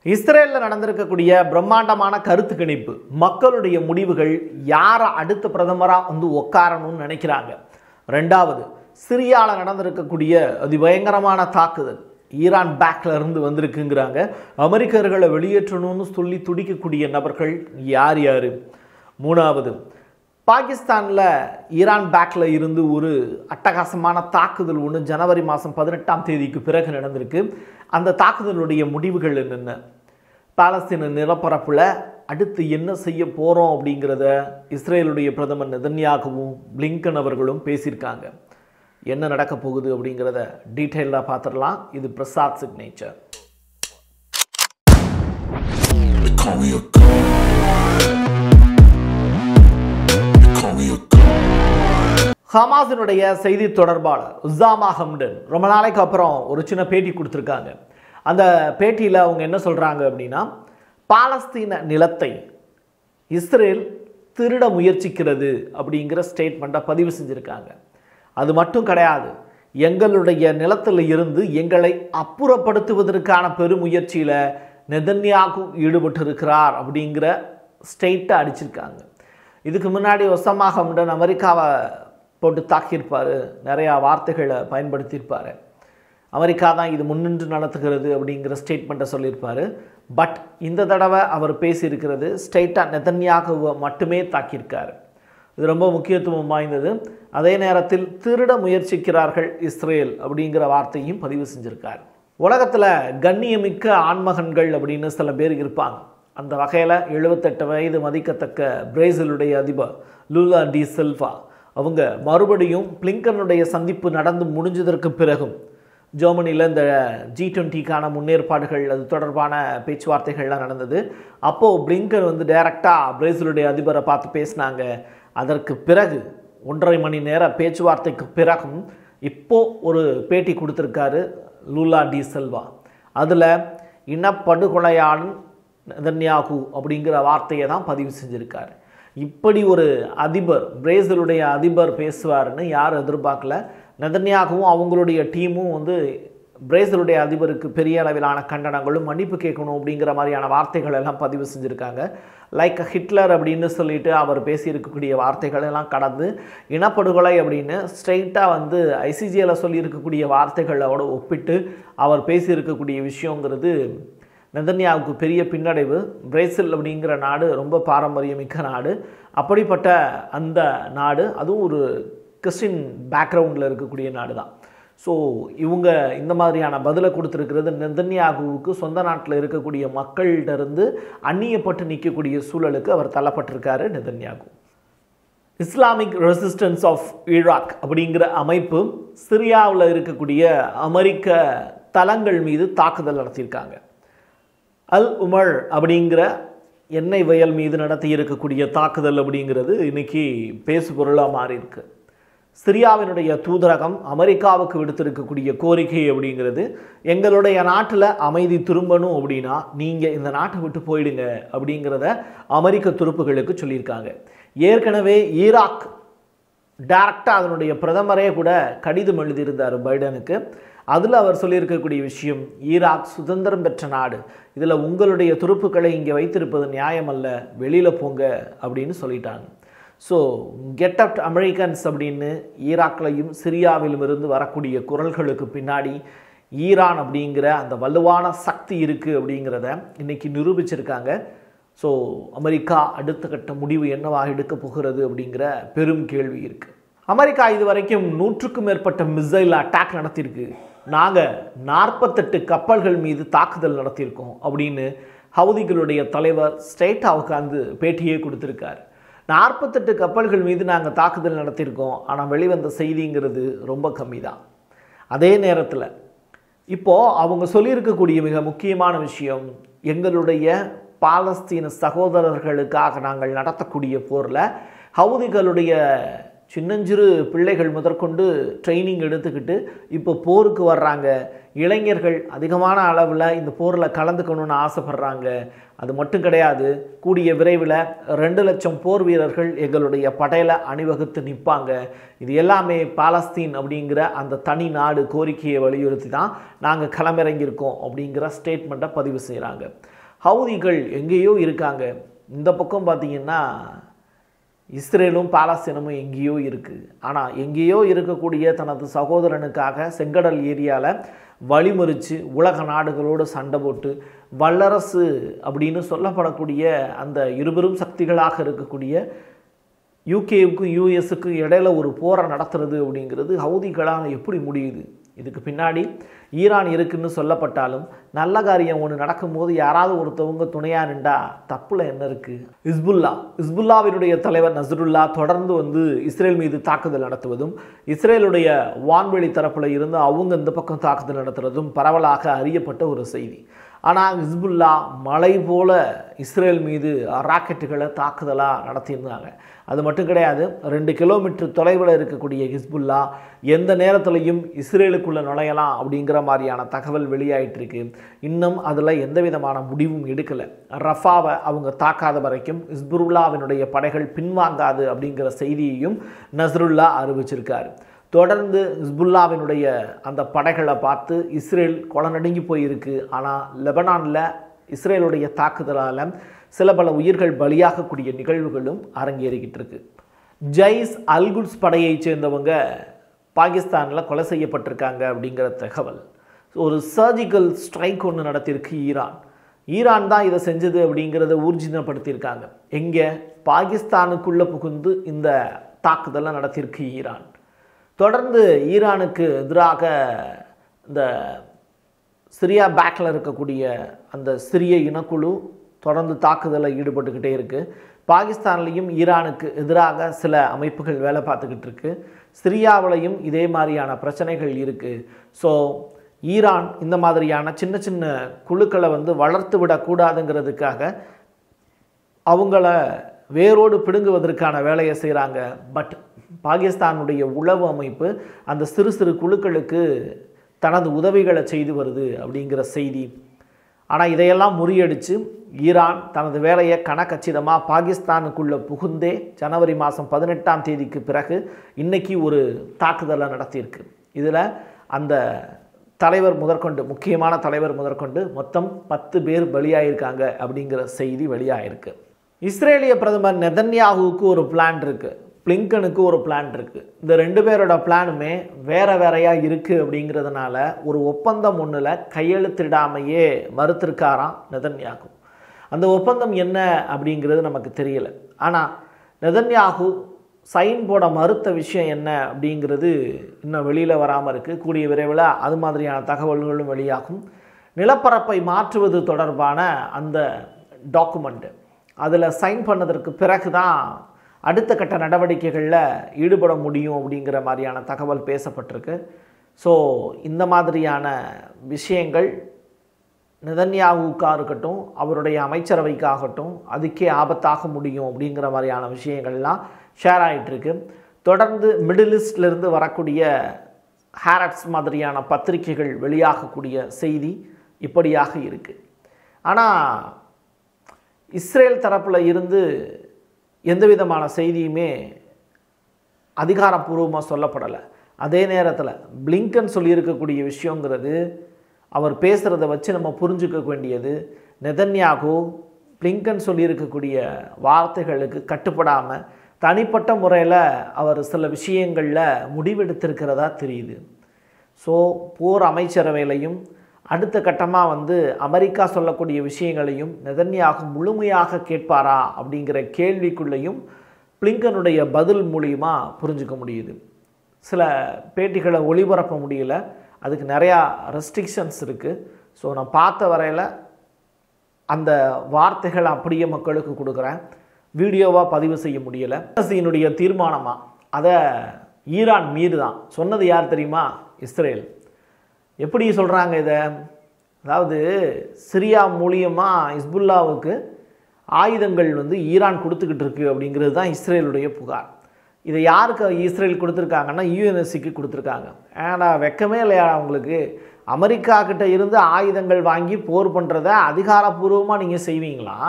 இஸ்ரேலில் நடந்திருக்கக்கூடிய பிரம்மாண்டமான கருத்து கணிப்பு மக்களுடைய முடிவுகள் யாரை அடுத்த பிரதமராக வந்து உட்காரணும்னு நினைக்கிறாங்க ரெண்டாவது சிரியாவில் நடந்திருக்கக்கூடிய அதிபயங்கரமான தாக்குதல் ஈரான் பேக்ல இருந்து வந்திருக்குங்கிறாங்க அமெரிக்கர்களை வெளியேற்றணும்னு சொல்லி துடிக்கக்கூடிய நபர்கள் யார் யார் மூணாவது பாகிஸ்தானில் ஈரான் பேக்ல இருந்து ஒரு அட்டகாசமான தாக்குதல் ஒன்று ஜனவரி மாதம் பதினெட்டாம் தேதிக்கு பிறகு நடந்திருக்கு அந்த தாக்குதலுடைய முடிவுகள் என்னென்ன பாலஸ்தீன நிலப்பரப்பில் அடுத்து என்ன செய்ய போகிறோம் அப்படிங்கிறத இஸ்ரேலுடைய பிரதமர் நெதன்யாகவும் பிளிங்கன் அவர்களும் பேசியிருக்காங்க என்ன நடக்க போகுது அப்படிங்கிறத டீட்டெயிலாக பார்த்துடலாம் இது Prasad signature They call me a god. They call me a god. ஹமாஸினுடைய செய்தி தொடர்பாளர் உசாமா ஹம்டன் ரொம்ப நாளைக்கு அப்புறம் ஒரு சின்ன பேட்டி கொடுத்துருக்காங்க அந்த பேட்டியில் அவங்க என்ன சொல்கிறாங்க அப்படின்னா பாலஸ்தீன நிலத்தை இஸ்ரேல் திருட முயற்சிக்கிறது அப்படிங்கிற ஸ்டேட்மெண்ட்டை பதிவு செஞ்சுருக்காங்க அது மட்டும் கிடையாது எங்களுடைய நிலத்தில் இருந்து எங்களை அப்புறப்படுத்துவதற்கான பெருமுயற்சியில் நெதன்யாகு ஈடுபட்டிருக்கிறார் அப்படிங்கிற ஸ்டேட்டை அடிச்சிருக்காங்க இதுக்கு முன்னாடி ஒசாமா ஹம்டன் அமெரிக்காவை போட்டு தாக்கியிருப்பார் நிறையா வார்த்தைகளை பயன்படுத்தியிருப்பார் அமெரிக்கா தான் இது முன்னின்று நடத்துகிறது அப்படிங்கிற ஸ்டேட்மெண்ட்டை சொல்லியிருப்பார் பட் இந்த தடவை அவர் பேசியிருக்கிறது ஸ்டேட்டாக நெதன்யாகுவை மட்டுமே தாக்கியிருக்காரு இது ரொம்ப முக்கியத்துவம் வாய்ந்தது அதே நேரத்தில் திருட முயற்சிக்கிறார்கள் இஸ்ரேல் அப்படிங்கிற வார்த்தையும் பதிவு செஞ்சுருக்கார் உலகத்தில் கண்ணியமிக்க ஆண்மகன்கள் அப்படின்னு சில பேர் இருப்பாங்க அந்த வகையில் எழுபத்தெட்டு வயது மதிக்கத்தக்க பிரேசிலுடைய அதிபர் லூலா டி செல்வா அவங்க மறுபடியும் பிளிங்கனுடைய சந்திப்பு நடந்து முடிஞ்சதற்கு பிறகும் ஜெர்மனியில் இந்த ஜி டுவெண்ட்டிக்கான முன்னேற்பாடுகள் அது தொடர்பான பேச்சுவார்த்தைகள்லாம் நடந்தது அப்போது பிளிங்கன் வந்து டைரெக்டாக பிரேசிலுடைய அதிபரை பார்த்து பேசினாங்க அதற்கு பிறகு ஒன்றரை மணி நேர பேச்சுவார்த்தைக்கு பிறகும் இப்போ ஒரு பேட்டி கொடுத்துருக்காரு லூலா டி செல்வா அதில் இனப்படுகொலையாளன் நெதன்யாகு அப்படிங்கிற வார்த்தையை தான் பதிவு செஞ்சுருக்காரு இப்படி ஒரு அதிபர் பிரேசிலுடைய அதிபர் பேசுவாருன்னு யாரும் எதிர்பார்க்கல நெதன்யாகவும் அவங்களுடைய டீமும் வந்து பிரேசிலுடைய அதிபருக்கு பெரிய அளவிலான கண்டனங்களும் மன்னிப்பு கேட்கணும் அப்படிங்கிற மாதிரியான வார்த்தைகள் எல்லாம் பதிவு செஞ்சுருக்காங்க லைக் ஹிட்லர் அப்படின்னு சொல்லிட்டு அவர் பேசியிருக்கக்கூடிய வார்த்தைகள் எல்லாம் கடந்து இனப்படுகொலை அப்படின்னு ஸ்ட்ரெயிட்டாக வந்து ஐசிஜியில் சொல்லியிருக்கக்கூடிய வார்த்தைகளோட ஒப்பிட்டு அவர் பேசியிருக்கக்கூடிய விஷயங்கிறது நெதன்யாவுக்கு பெரிய பின்னடைவு பிரேசில் அப்படிங்கிற நாடு ரொம்ப பாரம்பரியமிக்க நாடு அப்படிப்பட்ட அந்த நாடு அதுவும் ஒரு கிறிஸ்டின் பேக்ரவுண்டில் இருக்கக்கூடிய நாடு தான் ஸோ இவங்க இந்த மாதிரியான பதிலை கொடுத்துருக்கிறது நெதன்யாகுவுக்கு சொந்த நாட்டில் இருக்கக்கூடிய மக்கள்கிட்ட இருந்து அந்நியப்பட்டு நிற்கக்கூடிய சூழலுக்கு அவர் தள்ளப்பட்டிருக்காரு Netanyahu Islamic resistance of Iraq அப்படிங்கிற அமைப்பு சிரியாவில் இருக்கக்கூடிய அமெரிக்க தளங்கள் மீது தாக்குதல் நடத்தியிருக்காங்க அல் உமர் அப்படிங்கிற எண்ணெய் வயல் மீது நடத்தி இருக்கக்கூடிய தாக்குதல் அப்படிங்கிறது இன்னைக்கு பேசு பொருளாக மாறி இருக்கு சிரியாவினுடைய தூதரகம் அமெரிக்காவுக்கு விடுத்திருக்கக்கூடிய கோரிக்கை அப்படிங்கிறது எங்களுடைய நாட்டில் அமைதி திரும்பணும் அப்படின்னா நீங்கள் இந்த நாட்டை விட்டு போயிடுங்க அப்படிங்கிறத அமெரிக்க துருப்புகளுக்கு சொல்லியிருக்காங்க ஏற்கனவே ஈராக் டைரக்டாக அதனுடைய பிரதமரே கூட கடிதம் எழுதியிருந்தார் பைடனுக்கு அதில் அவர் சொல்லியிருக்கக்கூடிய விஷயம் ஈராக் சுதந்திரம் பெற்ற நாடு இதில் உங்களுடைய துருப்புக்களை இங்கே வைத்திருப்பது நியாயமல்ல வெளியில் போங்க அப்படின்னு சொல்லிட்டாங்க ஸோ கெட் அப் அமெரிக்கன்ஸ் அப்படின்னு ஈராக்லையும் சிரியாவிலும் இருந்து வரக்கூடிய குரல்களுக்கு பின்னாடி ஈரான் அப்படிங்கிற அந்த வலுவான சக்தி இருக்குது அப்படிங்கிறத இன்றைக்கி நிரூபிச்சிருக்காங்க ஸோ அமெரிக்கா அடுத்த கட்ட முடிவு என்னவாக எடுக்க போகிறது அப்படிங்கிற பெரும் கேள்வி இருக்குது அமெரிக்கா இது வரைக்கும் நூற்றுக்கும் மேற்பட்ட மிசைல் அட்டாக் நடத்தியிருக்கு நாங்கள் நாற்பத்தெட்டு கப்பல்கள் மீது தாக்குதல் நடத்தியிருக்கோம் அப்படின்னு ஹவுதிகளுடைய தலைவர் ஸ்ட்ரெயிட்டாக உட்காந்து பேட்டியே கொடுத்துருக்காரு நாற்பத்தெட்டு கப்பல்கள் மீது நாங்கள் தாக்குதல் நடத்தியிருக்கோம் ஆனால் வெளிவந்த செய்திங்கிறது ரொம்ப கம்மி தான் அதே நேரத்தில் இப்போது அவங்க சொல்லியிருக்கக்கூடிய மிக முக்கியமான விஷயம் எங்களுடைய பாலஸ்தீன சகோதரர்களுக்காக நாங்கள் நடத்தக்கூடிய போரில் ஹவுதிகளுடைய சின்னஞ்சிறு பிள்ளைகள் முதற்கொண்டு ட்ரைனிங் எடுத்துக்கிட்டு இப்போ போருக்கு வர்றாங்க இளைஞர்கள் அதிகமான அளவில் இந்த போரில் கலந்துக்கணும்னு ஆசைப்படுறாங்க அது மட்டும் கிடையாது கூடிய விரைவில் ரெண்டு லட்சம் போர் வீரர்கள் எங்களுடைய படையில அணிவகுத்து நிற்பாங்க இது எல்லாமே பாலஸ்தீன் அப்படிங்கிற அந்த தனி நாடு கோரிக்கையை வலியுறுத்தி தான் நாங்கள் களமிறங்கியிருக்கோம் அப்படிங்கிற ஸ்டேட்மெண்ட்டை பதிவு செய்கிறாங்க ஹவுதிகள் எங்கேயோ இருக்காங்க இந்த பக்கம் பார்த்தீங்கன்னா இஸ்ரேலும் பாலஸ்தீனமும் எங்கேயோ இருக்குது ஆனால் எங்கேயோ இருக்கக்கூடிய தனது சகோதரனுக்காக செங்கடல் ஏரியாவில் வழிமறித்து உலக நாடுகளோடு சண்டை போட்டு வல்லரசு அப்படின்னு சொல்லப்படக்கூடிய அந்த இருபெரும் சக்திகளாக இருக்கக்கூடிய யூகேவுக்கும் யூஎஸுக்கும் இடையில ஒரு போரை நடத்துறது அப்படிங்கிறது ஹவுதிகளால் எப்படி முடியுது இதுக்கு பின்னாடி ஈரான் இருக்குன்னு சொல்லப்பட்டாலும் நல்ல காரியம் ஒன்று நடக்கும்போது யாராவது ஒருத்தவங்க துணையா நின்றா தப்புல என்ன இருக்கு இஸ்புல்லா இஸ்புல்லாவினுடைய தலைவர் நசருல்லா தொடர்ந்து வந்து இஸ்ரேல் மீது தாக்குதல் நடத்துவதும் இஸ்ரேலுடைய வான்வெளி தரப்புல இருந்து அவங்க இந்த பக்கம் தாக்குதல் நடத்துறதும் பரவலாக அறியப்பட்ட ஒரு செய்தி ஆனால் ஹிஸ்புல்லா மலை போல இஸ்ரேல் மீது ராக்கெட்டுகளை தாக்குதலாக நடத்தியிருந்தாங்க அது மட்டும் கிடையாது ரெண்டு கிலோமீட்டர் தொலைவில் இருக்கக்கூடிய ஹிஸ்புல்லா எந்த நேரத்துலையும் இஸ்ரேலுக்குள்ளே நுழையலாம் அப்படிங்கிற மாதிரியான தகவல் வெளியாயிட்டு இருக்கு இன்னும் அதில் எந்த விதமான முடிவும் எடுக்கலை ரஃபாவை அவங்க தாக்காத வரைக்கும் ஹிஸ்புல்லாவினுடைய படைகள் பின்வாங்காது அப்படிங்கிற செய்தியையும் நஸ்ருல்லா அறிவிச்சிருக்காரு தொடர்ந்து ஹிஸ்புல்லாவினுடைய அந்த படைகளை பார்த்து இஸ்ரேல் கொலநடுங்கி போயிருக்கு ஆனால் லெபனானில் இஸ்ரேலுடைய தாக்குதலால் சில பல உயிர்கள் பலியாகக்கூடிய நிகழ்வுகளும் அரங்கேறிக்கிட்டு இருக்கு ஜெய்ஸ் அல்குட்ஸ் படையைச் சேர்ந்தவங்க பாகிஸ்தானில் கொலை செய்யப்பட்டிருக்காங்க அப்படிங்கிற தகவல் ஒரு சர்ஜிக்கல் ஸ்ட்ரைக் ஒன்று நடத்தியிருக்கு ஈரான் ஈரான் தான் இதை செஞ்சது அப்படிங்கிறத ஊர்ஜிதப்படுத்தியிருக்காங்க எங்கே பாகிஸ்தானுக்குள்ளே புகுந்து இந்த தாக்குதலை நடத்தியிருக்கு ஈரான் தொடர்ந்து ஈரானுக்கு எதிராக இந்த சிரியா பேக்கில் இருக்கக்கூடிய அந்த சிறிய இனக்குழு தொடர்ந்து தாக்குதலில் ஈடுபட்டுக்கிட்டே இருக்குது பாகிஸ்தான்லேயும் ஈரானுக்கு எதிராக சில அமைப்புகள் வேலை பார்த்துக்கிட்டு இருக்கு சிரியாவிலையும் இதே மாதிரியான பிரச்சனைகள் இருக்குது ஸோ ஈரான் இந்த மாதிரியான சின்ன சின்ன குழுக்களை வந்து வளர்த்து விடக்கூடாதுங்கிறதுக்காக அவங்கள வேரோடு பிடுங்குவதற்கான வேலையை செய்கிறாங்க பட் பாகிஸ்தானுடைய உளவு அமைப்பு அந்த சிறு சிறு குழுக்களுக்கு தனது உதவிகளை செய்து வருது அப்படிங்கிற செய்தி ஆனால் இதையெல்லாம் முறியடித்து ஈரான் தனது வேலையை கணக்கச்சிதமாக பாகிஸ்தானுக்குள்ளே புகுந்தே ஜனவரி மாதம் பதினெட்டாம் தேதிக்கு பிறகு இன்னைக்கு ஒரு தாக்குதலை நடத்தியிருக்கு இதில் அந்த தலைவர் முதற்கொண்டு முக்கியமான தலைவர் முதற்கொண்டு மொத்தம் பத்து பேர் பலியாயிருக்காங்க அப்படிங்கிற செய்தி வெளியாயிருக்கு இஸ்ரேலிய பிரதமர் நெதன்யாகுவுக்கு ஒரு பிளான் இருக்கு பிளிங்கனுக்கு ஒரு பிளான் இருக்கு இந்த ரெண்டு பேரோட பிளானுமே வேற வேறையா இருக்கு அப்படிங்கிறதுனால ஒரு ஒப்பந்தம் ஒன்றில் கையெழுத்திடாமையே மறுத்திருக்காராம் நெதன்யாகு அந்த ஒப்பந்தம் என்ன அப்படிங்கிறது நமக்கு தெரியல ஆனால் நெதன்யாகு சைன் போட மறுத்த விஷயம் என்ன அப்படிங்கிறது இன்னும் வெளியில் வராமல் இருக்குது கூடிய விரைவில் அது மாதிரியான தகவல்களும் வெளியாகும் நிலப்பரப்பை மாற்றுவது தொடர்பான அந்த டாக்குமெண்ட்டு அதில் சைன் பண்ணதற்கு பிறகு தான் அடுத்த கட்ட நடவடிக்கைகளில் ஈடுபட முடியும் அப்படிங்கிற மாதிரியான தகவல் பேசப்பட்டிருக்கு ஸோ இந்த மாதிரியான விஷயங்கள் நெதன்யாவுக்காக இருக்கட்டும் அவருடைய அமைச்சரவைக்காகட்டும் அதுக்கே ஆபத்தாக முடியும் அப்படிங்கிற மாதிரியான விஷயங்கள்லாம் ஷேர் ஆகிட்டுருக்கு தொடர்ந்து மிடில் ஈஸ்ட்லேருந்து வரக்கூடிய ஹேரட்ஸ் மாதிரியான பத்திரிகைகள் வெளியாகக்கூடிய செய்தி இப்படியாக இருக்குது ஆனால் இஸ்ரேல் தரப்பில் இருந்து எந்த விதமான செய்தியுமே அதிகாரப்பூர்வமாக சொல்லப்படலை அதே நேரத்தில் பிளிங்கன் சொல்லியிருக்கக்கூடிய விஷயங்கிறது அவர் பேசுகிறத வச்சு நம்ம புரிஞ்சுக்க வேண்டியது நெதன்யாகு பிளிங்கன் சொல்லியிருக்கக்கூடிய வார்த்தைகளுக்கு கட்டுப்படாமல் தனிப்பட்ட முறையில் அவர் சில விஷயங்களில் முடிவெடுத்திருக்கிறதா தெரியுது ஸோ போர் அமைச்சரவையிலையும் அடுத்த கட்டமாக வந்து அமெரிக்கா சொல்லக்கூடிய விஷயங்களையும் நெதன்யாகு முழுமையாக கேட்பாரா அப்படிங்கிற கேள்விக்குள்ளேயும் பிளிங்கனுடைய பதில் மூலியமா புரிஞ்சுக்க முடியுது சில பேட்டிகளை ஒளிபரப்ப முடியல அதுக்கு நிறையா ரெஸ்ட்ரிக்ஷன்ஸ் இருக்குது ஸோ நான் பார்த்த வரையில் அந்த வார்த்தைகள் அப்படியே மக்களுக்கு கொடுக்குறேன் வீடியோவாக பதிவு செய்ய முடியலை அரசினுடைய தீர்மானமாக அதை ஈரான் மீது தான் சொன்னது யார் தெரியுமா இஸ்ரேல் எப்படி சொல்கிறாங்க இதை அதாவது சிரியா மூலியமாக இஸ்புல்லாவுக்கு ஆயுதங்கள் வந்து ஈரான் கொடுத்துக்கிட்டு இருக்கு அப்படிங்கிறது தான் இஸ்ரேலுடைய புகார் இதை யாருக்கு இஸ்ரேல் கொடுத்துருக்காங்கன்னா யூஎன்எஸ்சிக்கு கொடுத்துருக்காங்க ஏன்னா வெக்கமே இல்லையா அவங்களுக்கு அமெரிக்கா கிட்ட இருந்து ஆயுதங்கள் வாங்கி போர் பண்ணுறத அதிகாரப்பூர்வமாக நீங்கள் செய்வீங்களா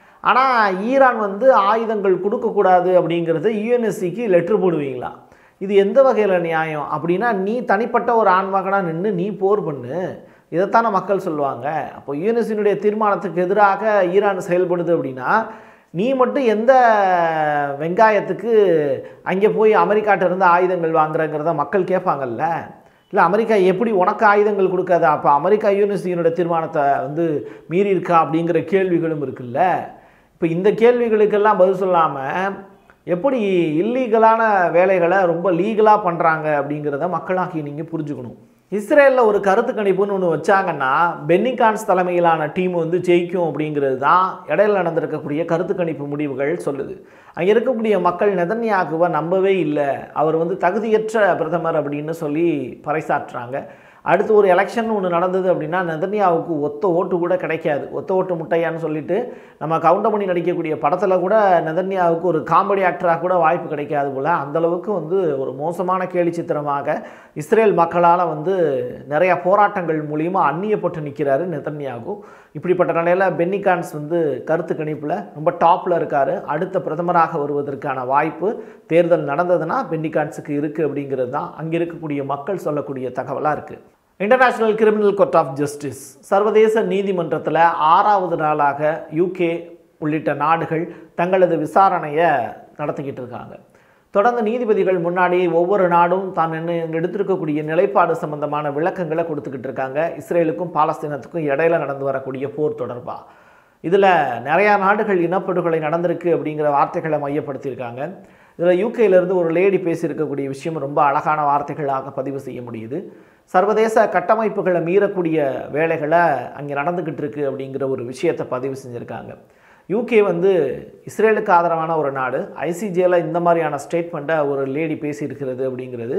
ஆனால் ஈரான் வந்து ஆயுதங்கள் கொடுக்கக்கூடாது அப்படிங்கிறது யூஎன்எஸ்சிக்கு லெட்ரு போடுவீங்களா இது எந்த வகையில் நியாயம் அப்படின்னா நீ தனிப்பட்ட ஒரு ஆண்மகனாக நின்று நீ போர் பண்ணு இதைத்தானே மக்கள் சொல்லுவாங்க அப்போ யூஎன்எஸ்சியினுடைய தீர்மானத்துக்கு எதிராக ஈரான் செயல்படுது அப்படின்னா நீ மட்டும் எந்த வெங்காயத்துக்கு அங்கே போய் அமெரிக்காட்ட இருந்து ஆயுதங்கள் வாங்குறங்கிறத மக்கள் கேட்பாங்கல்ல இல்லை அமெரிக்கா எப்படி உனக்கு ஆயுதங்கள் கொடுக்காது அப்போ அமெரிக்கா யூனிவர்சிட்டியினுடைய தீர்மானத்தை வந்து மீறி இருக்கா அப்படிங்கிற கேள்விகளும் இருக்குல்ல இப்போ இந்த கேள்விகளுக்கெல்லாம் பதில் சொல்லாமல் எப்படி இல்லீகலான வேலைகளை ரொம்ப லீகலாக பண்ணுறாங்க அப்படிங்கிறத மக்களாகி நீங்கள் புரிஞ்சுக்கணும் இஸ்ரேலில் ஒரு கருத்து கணிப்புன்னு ஒன்று வச்சாங்கன்னா பென்னிகான்ஸ் தலைமையிலான டீம் வந்து ஜெயிக்கும் அப்படிங்கிறது தான் இடையில நடந்திருக்கக்கூடிய கருத்து கணிப்பு முடிவுகள் சொல்லுது அங்கே இருக்கக்கூடிய மக்கள் நெதன்யாகுவை நம்பவே இல்லை அவர் வந்து தகுதியற்ற பிரதமர் அப்படின்னு சொல்லி பறைசாற்றுறாங்க அடுத்து ஒரு எலெக்ஷன் ஒன்று நடந்தது அப்படின்னா நெதன்யாவுக்கு ஒத்த ஓட்டு கூட கிடைக்காது ஒத்த ஓட்டு முட்டையான்னு சொல்லிட்டு நம்ம கவுண்டமணி நடிக்கக்கூடிய படத்தில் கூட நெதன்யாவுக்கு ஒரு காமெடி ஆக்டராக கூட வாய்ப்பு கிடைக்காது போல் அந்தளவுக்கு வந்து ஒரு மோசமான கேலி சித்திரமாக இஸ்ரேல் மக்களால் வந்து நிறைய போராட்டங்கள் மூலியமாக அந்நியப்பட்டு நிற்கிறாரு நெதன்யாகு இப்படிப்பட்ட நிலையில் பென்னிகான்ஸ் வந்து கருத்து கணிப்பில் ரொம்ப டாப்பில் இருக்கார் அடுத்த பிரதமராக வருவதற்கான வாய்ப்பு தேர்தல் நடந்ததுன்னா பென்னிகான்ஸுக்கு இருக்குது அப்படிங்கிறது தான் அங்கே இருக்கக்கூடிய மக்கள் சொல்லக்கூடிய தகவலாக இருக்குது international criminal court of justice சர்வதேச நீதிமன்றத்தில் ஆறாவது நாளாக யூகே உள்ளிட்ட நாடுகள் தங்களது விசாரணையை நடத்திக்கிட்டு இருக்காங்க தொடர்ந்து நீதிபதிகள் முன்னாடி ஒவ்வொரு நாடும் தான் என்ன எடுத்திருக்கக்கூடிய நிலைப்பாடு சம்பந்தமான விளக்கங்களை கொடுத்துக்கிட்டு இருக்காங்க இஸ்ரேலுக்கும் பாலஸ்தீனத்துக்கும் இடையில நடந்து வரக்கூடிய போர் தொடர்பாக இதில் நிறையா நாடுகள் இனப்படுகொலை நடந்திருக்கு அப்படிங்கிற வார்த்தைகளை மையப்படுத்தியிருக்காங்க இதில் யூகேலேருந்து ஒரு லேடி பேசியிருக்கக்கூடிய விஷயம் ரொம்ப அழகான வார்த்தைகளாக பதிவு செய்ய முடியுது சர்வதேச கட்டமைப்புகளை மீறக்கூடிய வேலைகளை அங்கே நடந்துக்கிட்டு இருக்கு அப்படிங்கிற ஒரு விஷயத்தை பதிவு செஞ்சுருக்காங்க யூகே வந்து இஸ்ரேலுக்கு ஆதரவான ஒரு நாடு ஐசிஜேல இந்த மாதிரியான ஸ்டேட்மெண்ட்டை ஒரு லேடி பேசியிருக்கிறது அப்படிங்கிறது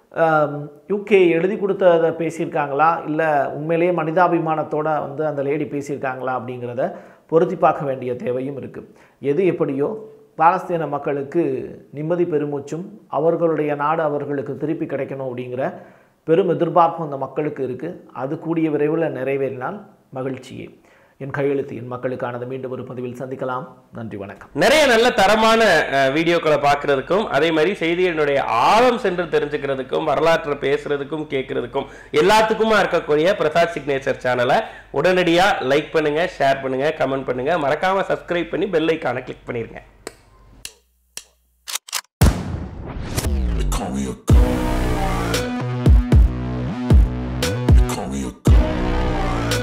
யூகே எழுதி கொடுத்ததை பேசியிருக்காங்களா இல்லை உண்மையிலேயே மனிதாபிமானத்தோட வந்து அந்த லேடி பேசியிருக்காங்களா அப்படிங்கிறத பொருத்தி பார்க்க வேண்டிய தேவையும் இருக்குது எது எப்படியோ பாலஸ்தீன மக்களுக்கு நிம்மதி பெருமூச்சும் அவர்களுடைய நாடு அவர்களுக்கு திருப்பி கிடைக்கணும் அப்படிங்கிற பெரும் எதிர்பார்ப்பும் அந்த மக்களுக்கு இருக்குது அது கூடிய விரைவில் நிறைவேறினால் மகிழ்ச்சியே என் கையெழுத்து என் மக்களுக்கானது மீண்டும் ஒரு பதிவில் சந்திக்கலாம் நன்றி வணக்கம் நிறைய நல்ல தரமான அஹ், வீடியோக்களை பார்க்கறதுக்கும் அதே மாதிரி செய்திகளினுடைய ஆழம் சென்று தெரிஞ்சுக்கிறதுக்கும் வரலாற்றை பேசுறதுக்கும் கேட்கறதுக்கும் எல்லாத்துக்குமா இருக்கக்கூடிய பிரசாத் சிக்னேச்சர் சேனலை உடனடியாக லைக் பண்ணுங்க ஷேர் பண்ணுங்க கமெண்ட் பண்ணுங்க மறக்காம சப்ஸ்கிரைப் பண்ணி பெல் ஐக்கானை கிளிக் பண்ணிருங்க